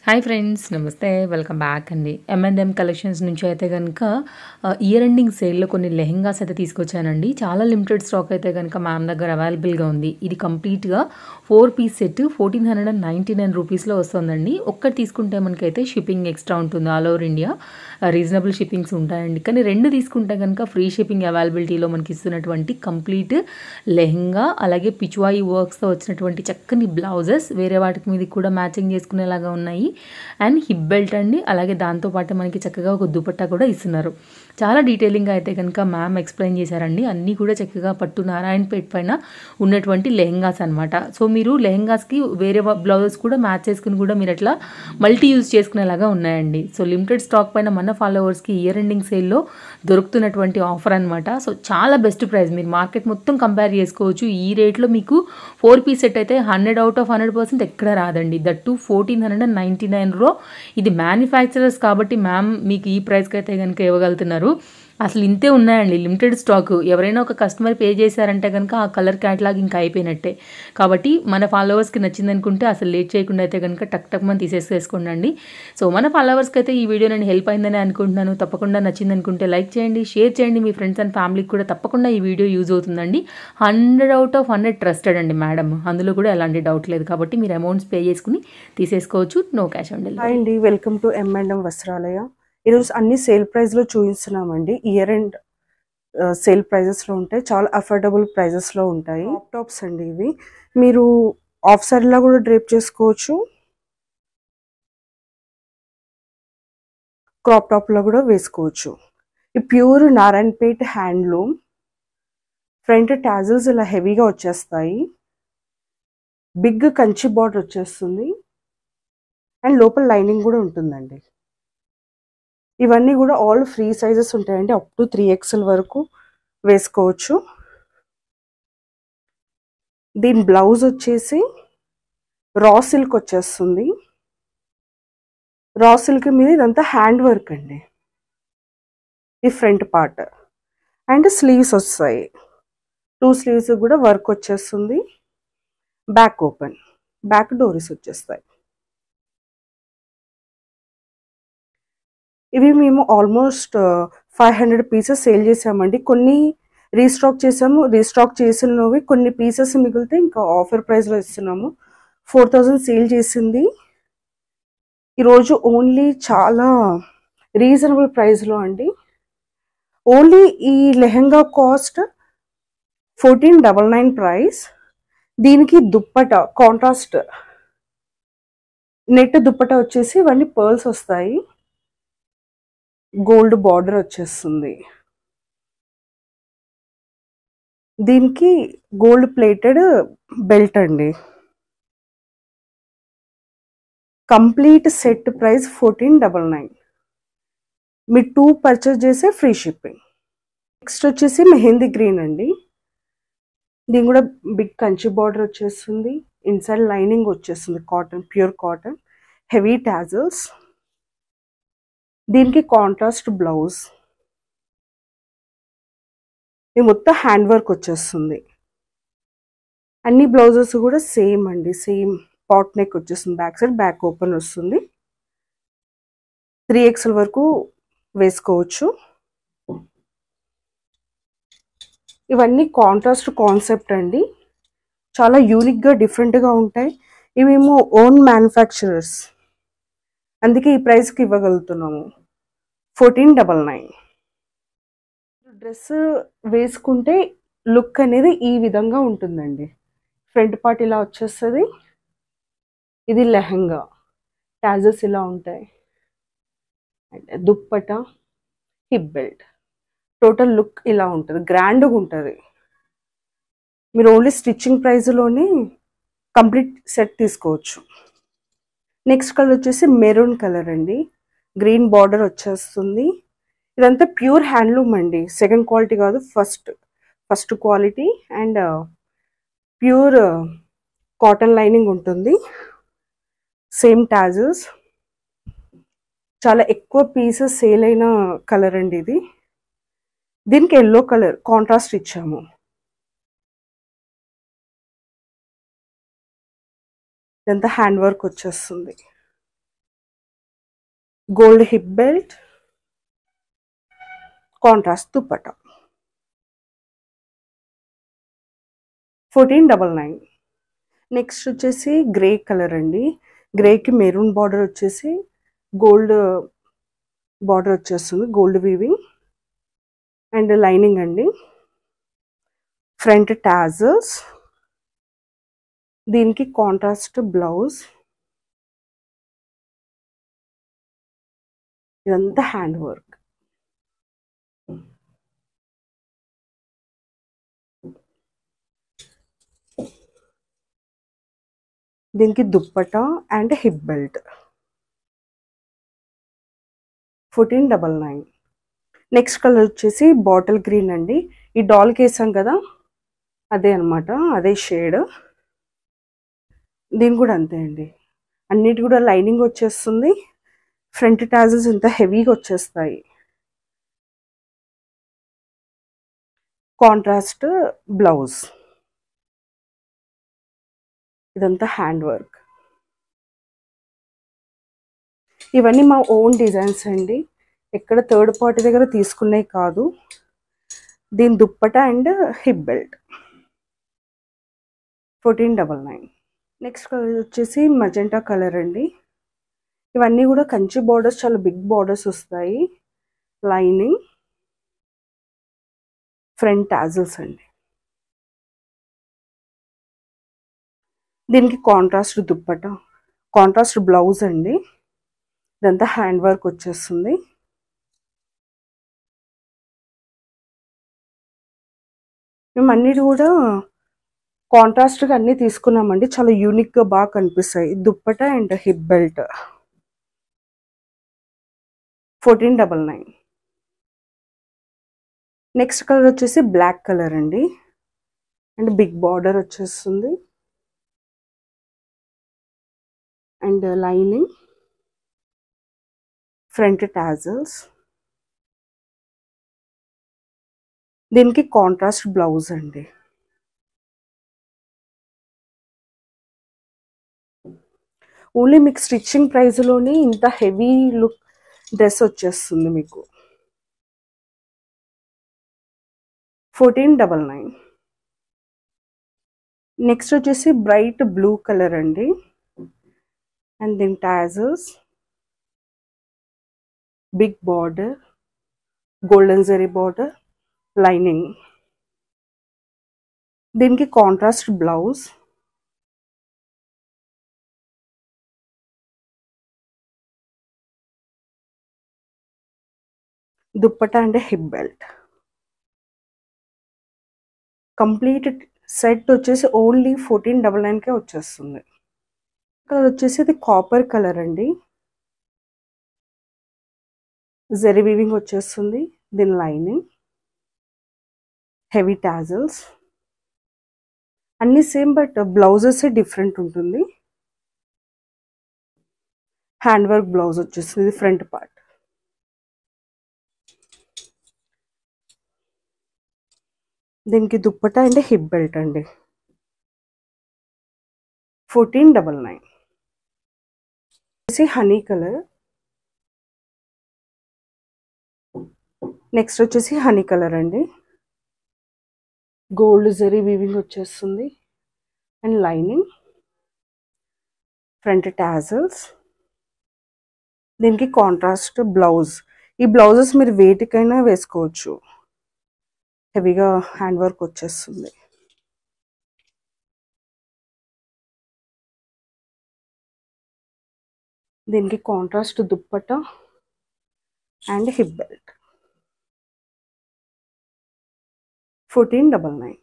hi friends నమస్తే welcome back అండి MNM collections నుంచి అయితే కనుక ఇయర్ ఎండింగ్ సేల్లో కొన్ని లెహెంగాస్ అయితే తీసుకొచ్చానండి చాలా లిమిటెడ్ స్టాక్ అయితే కనుక మ్యామ్ దగ్గర అవైలబుల్గా ఉంది ఇది కంప్లీట్గా four piece set fourteen hundred and ninety nine రూపీస్లో వస్తుందండి ఒక్కటి తీసుకుంటే మనకైతే షిప్పింగ్ ఎక్స్ట్రా ఉంటుంది all over India reasonable shippings ఉంటాయండి కానీ రెండు తీసుకుంటే కనుక ఫ్రీ షిప్పింగ్ అవైలబిలిటీలో మనకి ఇస్తున్నటువంటి కంప్లీట్ లెహెంగా అలాగే పిచ్వాయి వర్క్స్తో వచ్చినటువంటి చక్కని బ్లౌజెస్ వేరే వాటికి మీద కూడా మ్యాచింగ్ చేసుకునేలాగా ఉన్నాయి అండ్ హిప్ బెల్ట్ అండి అలాగే దాంతోపాటు మనకి చక్కగా ఒక దుపట్టా కూడా ఇస్తున్నారు చాలా డీటెయిలింగ్గా అయితే కనుక మ్యామ్ ఎక్స్ప్లెయిన్ చేశారండి అన్నీ కూడా చక్కగా పట్టు నారాయణపేట పైన ఉన్నటువంటి లెహెంగాస్ అనమాట సో మీరు లెహెంగాస్కి వేరే బ్లౌజెస్ కూడా మ్యాచ్ చేసుకుని కూడా మీరు అట్లా మల్టీ యూజ్ చేసుకునేలాగా ఉన్నాయండి సో లిమిటెడ్ స్టాక్ పైన మన ఫాలోవర్స్కి ఇయర్ ఎండింగ్ సేల్లో దొరుకుతున్నటువంటి ఆఫర్ అనమాట సో చాలా బెస్ట్ ప్రైస్ మీరు మార్కెట్ మొత్తం కంపేర్ చేసుకోవచ్చు ఈ రేట్లో మీకు ఫోర్ పీస్ సెట్ అయితే hundred out of hundred percent ఎక్కడ రాదండి that too fourteen hundred and ninety నైన్లో ఇది మ్యానుఫ్యాక్చరర్స్ కాబట్టి మ్యామ్ మీకు ఈ ప్రైస్కి అయితే కనుక ఇవ్వగలుగుతున్నారు అసలు ఇంతే ఉన్నాయండి లిమిటెడ్ స్టాక్ ఎవరైనా ఒక కస్టమర్ పే చేశారంటే కనుక ఆ కలర్ క్యాటలాగ్ ఇంకా అయిపోయినట్టే కాబట్టి మన ఫాలోవర్స్కి నచ్చింది అనుకుంటే అసలు లేట్ చేయకుండా అయితే కనుక టక్ టక్ మనం తీసేసుకోండి సో మన ఫాలోవర్స్కి అయితే ఈ వీడియో నేను హెల్ప్ అయిందని అనుకుంటున్నాను తప్పకుండా నచ్చింది అనుకుంటే లైక్ చేయండి షేర్ చేయండి మీ ఫ్రెండ్స్ అండ్ ఫ్యామిలీకి కూడా తప్పకుండా ఈ వీడియో యూజ్ అవుతుందండి hundred out of hundred trusted అండి మేడం అందులో కూడా ఎలాంటి డౌట్ లేదు కాబట్టి మీరు అమౌంట్స్ పే చేసుకుని తీసేసుకోవచ్చు no cash on delivery hi అండి welcome to M and M Vastralaya ఈరోజు అన్ని సేల్ ప్రైస్లో చూపిస్తున్నామండి ఇయర్ అండ్ సేల్ ప్రైజెస్లో ఉంటాయి చాలా అఫోర్డబుల్ ప్రైజెస్లో ఉంటాయి టాప్ టాప్స్ అండి ఇవి మీరు ఆఫ్ సైడ్లా కూడా డ్రేప్ చేసుకోవచ్చు క్రాప్ టాప్లో కూడా వేసుకోవచ్చు ఈ pure Narayanpet handloom front tassels ఇలా హెవీగా వచ్చేస్తాయి బిగ్ కంచి బార్డర్ వచ్చేస్తుంది అండ్ లోపల లైనింగ్ కూడా ఉంటుందండి ఇవన్నీ కూడా ఆల్ ఫ్రీ సైజెస్ ఉంటాయండి అప్ టు త్రీ ఎక్స్ఎల్ వరకు వేసుకోవచ్చు దీని బ్లౌజ్ వచ్చేసి రా సిల్క్ వచ్చేస్తుంది రా సిల్క్ మీద ఇదంతా హ్యాండ్ వర్క్ అండి ఈ ఫ్రంట్ పార్ట్ అండ్ స్లీవ్స్ వస్తాయి టూ స్లీవ్స్ కూడా వర్క్ వచ్చేస్తుంది బ్యాక్ ఓపెన్ బ్యాక్ డోరీస్ వచ్చేస్తాయి ఇవి మేము almost five hundred pieces sale చేసామండి కొన్ని రీస్టాక్ చేసాము రీస్టాక్ చేసినవి కొన్ని పీసెస్ మిగిలితే ఇంకా ఆఫర్ ప్రైస్లో ఇస్తున్నాము ఫోర్ థౌజండ్ సేల్ చేసింది ఈరోజు ఓన్లీ చాలా రీజనబుల్ ప్రైస్లో అండి ఓన్లీ ఈ lehenga cost fourteen double nine price దీనికి దుప్పట కాంట్రాస్ట్ నెట్ దుప్పట వచ్చేసి ఇవన్నీ పర్ల్స్ వస్తాయి గోల్డ్ బార్డర్ వచ్చేస్తుంది దీనికి గోల్డ్ ప్లేటెడ్ బెల్ట్ అండి complete set price fourteen double nine మీరు టూ పర్చేస్ చేసే ఫ్రీ షిప్పింగ్ నెక్స్ట్ వచ్చేసి మెహందీ గ్రీన్ అండి దీని కూడా బిగ్ కంచి బార్డర్ వచ్చేస్తుంది ఇన్సైడ్ లైనింగ్ వచ్చేస్తుంది cotton pure cotton heavy tassels దీనికి కాంట్రాస్ట్ బ్లౌజ్ ఇది మొత్తం హ్యాండ్ వర్క్ వచ్చేస్తుంది అన్ని బ్లౌజెస్ కూడా సేమ్ అండి సేమ్ పాట్ నెక్ వచ్చేస్తుంది బ్యాక్ సైడ్ బ్యాక్ ఓపెన్ వస్తుంది త్రీ ఎక్స్ఎల్ వరకు వేసుకోవచ్చు ఇవన్నీ కాంట్రాస్ట్ కాన్సెప్ట్ అండి చాలా యూనిక్గా డిఫరెంట్గా ఉంటాయి ఇవేమో ఓన్ మ్యానుఫ్యాక్చరర్స్ అందుకే ఈ ప్రైస్కి ఇవ్వగలుగుతున్నాము ఫోర్టీన్ డబల్ నైన్ డ్రెస్ వేసుకుంటే లుక్ అనేది ఈ విధంగా ఉంటుందండి ఫ్రంట్ పార్ట్ ఇలా వచ్చేస్తుంది ఇది లెహంగా టాజెస్ ఇలా ఉంటాయి dupatta hip belt total look ఇలా ఉంటుంది గ్రాండ్గా ఉంటుంది మీరు ఓన్లీ స్టిచ్చింగ్ ప్రైస్లోనే కంప్లీట్ సెట్ తీసుకోవచ్చు నెక్స్ట్ కలర్ వచ్చేసి మెరూన్ కలర్ అండి గ్రీన్ బార్డర్ వచ్చేస్తుంది ఇదంతా ప్యూర్ హ్యాండ్లూమ్ అండి సెకండ్ క్వాలిటీ కాదు first first quality and pure cotton lining ఉంటుంది సేమ్ టాజల్స్ చాలా ఎక్కువ పీసెస్ సేల్ అయిన కలర్ అండి ఇది దీనికి ఎల్లో కలర్ కాంట్రాస్ట్ ఇచ్చాము ఇదంతా హ్యాండ్ వర్క్ వచ్చేస్తుంది gold hip belt contrast dupatta fourteen double nine next వచ్చేసి గ్రే కలర్ అండి గ్రేకి మెరూన్ బార్డర్ వచ్చేసి గోల్డ్ బార్డర్ వచ్చేస్తుంది గోల్డ్ వీవింగ్ అండ్ లైనింగ్ అండి ఫ్రంట్ టాజర్స్ దీనికి కాంట్రాస్ట్ బ్లౌజ్ ఇదంతా హ్యాండ్ వర్క్ దీనికి dupatta and hip belt fourteen double nine next colour వచ్చేసి బాటిల్ గ్రీన్ అండి ఈ డాల్కి వేసాం కదా అదే అనమాట అదే షేడ్ దీని కూడా అంతే అండి అన్నిటి కూడా లైనింగ్ వచ్చేస్తుంది ఫ్రంట్ టాజెస్ ఇంత హెవీగా వచ్చేస్తాయి కాంట్రాస్ట్ బ్లౌజ్ ఇదంతా హ్యాండ్ వర్క్ ఇవన్నీ మా ఓన్ డిజైన్స్ అండి ఎక్కడ థర్డ్ పార్టీ దగ్గర తీసుకున్నాయి కాదు దీని dupatta and hip belt fourteen double nine next colour వచ్చేసి మజెంటా కలర్ అండి ఇవన్నీ కూడా కంచి బార్డర్స్ చాలా బిగ్ బార్డర్స్ వస్తాయి లైనింగ్ ఫ్రంట్ టాజల్స్ అండి దీనికి కాంట్రాస్ట్ దుప్పట కాంట్రాస్ట్ బ్లౌజ్ అండి ఇదంతా హ్యాండ్ వర్క్ వచ్చేస్తుంది మేము అన్నిటి కూడా కాంట్రాస్ట్గా అన్నీ తీసుకున్నామండి చాలా యూనిక్గా బాగా కనిపిస్తాయి dupatta and hip belt fourteen double nine next colour వచ్చేసి బ్లాక్ కలర్ అండి అండ్ బిగ్ బార్డర్ వచ్చేస్తుంది అండ్ లైనింగ్ ఫ్రంట్ టాజల్స్ దీనికి కాంట్రాస్ట్ బ్లౌజ్ అండి ఓన్లీ మీకు స్టిచ్చింగ్ ప్రైస్లోనే ఇంత హెవీ లుక్ డ్రెస్ వచ్చేస్తుంది మీకు ఫోర్టీన్ డబల్ నైన్ నెక్స్ట్ వచ్చేసి బ్రైట్ బ్లూ కలర్ అండి అండ్ దీని tassels big border golden zari border lining దీనికి contrast blouse dupatta and hip belt complete set వచ్చేసి ఓన్లీ ఫోర్టీన్ డబల్ నైన్కే వచ్చేస్తుంది కలర్ వచ్చేసి ఇది కాపర్ కలర్ అండి జెరీ వీవింగ్ వచ్చేస్తుంది దీని లైనింగ్ హెవీ టాజల్స్ అన్ని సేమ్ బట్ బ్లౌజెస్ డిఫరెంట్ ఉంటుంది హ్యాండ్ వర్క్ బ్లౌజ్ వచ్చేస్తుంది ఇది ఫ్రంట్ పార్ట్ దీనికి దుప్పట అండ్ హిప్ బెల్ట్ అండి fourteen double nine honey colour next వచ్చేసి హనీ కలర్ అండి గోల్డ్ జరీ వీవింగ్ వచ్చేస్తుంది అండ్ లైనింగ్ ఫ్రంట్ టాజల్స్ దీనికి కాంట్రాస్ట్ బ్లౌజ్ ఈ బ్లౌజెస్ మీరు వేటికైనా వేసుకోవచ్చు హెవీగా హ్యాండ్ వర్క్ వచ్చేస్తుంది దీనికి contrast dupatta and hip belt fourteen double nine